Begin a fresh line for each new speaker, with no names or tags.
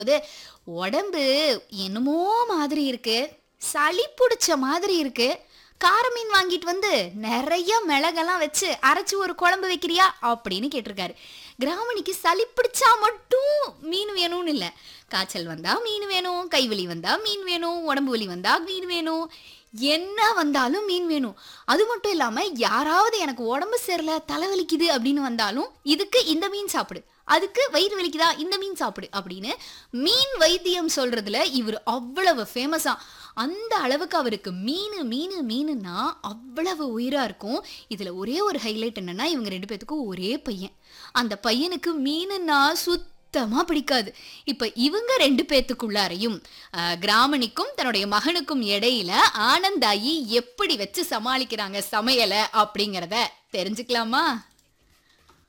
போது உடம்பு என்னமோ மாதிரி இருக்கு சளி பிடிச்ச மாதிரி இருக்கு கார மீன் வாங்கிட்டு வந்து நிறைய மிளகெல்லாம் வச்சு அரைச்சு ஒரு குழம்பு வைக்கிறியா அப்படின்னு கேட்டிருக்காரு கிராமணிக்கு சளி பிடிச்சா மட்டும் மீன் வேணும்னு இல்லை காய்ச்சல் வந்தா மீன் வேணும் கைவலி வந்தா மீன் வேணும் உடம்பு வலி வந்தா மீன் வேணும் என்ன வந்தாலும் மீன் வேணும் அது மட்டும் இல்லாம யாராவது எனக்கு உடம்பு சரியில்ல தலைவலிக்குது அப்படின்னு வந்தாலும் இதுக்கு இந்த மீன் சாப்பிடு அதுக்கு வயிறு வலிக்குதா இந்த மீன் சாப்பிடு அப்படின்னு மீன் வைத்தியம் சொல்றதுல இவர் அவ்வளவு ஃபேமஸா அந்த அளவுக்கு அவருக்கு மீன் மீன் மீனுன்னா அவ்வளவு உயிரா இருக்கும் இதுல ஒரே ஒரு ஹைலைட் என்னன்னா இவங்க ரெண்டு பேத்துக்கும் ஒரே பையன் அந்த பையனுக்கு மீனுன்னா சுத்தமா பிடிக்காது இப்ப இவங்க ரெண்டு பேத்துக்குள்ளாரையும் அஹ், கிராமணிக்கும் தன்னுடைய மகனுக்கும் இடையில ஆனந்தாயி எப்படி வச்சு சமாளிக்கிறாங்க சமையலை அப்படிங்கிறத தெரிஞ்சுக்கலாமா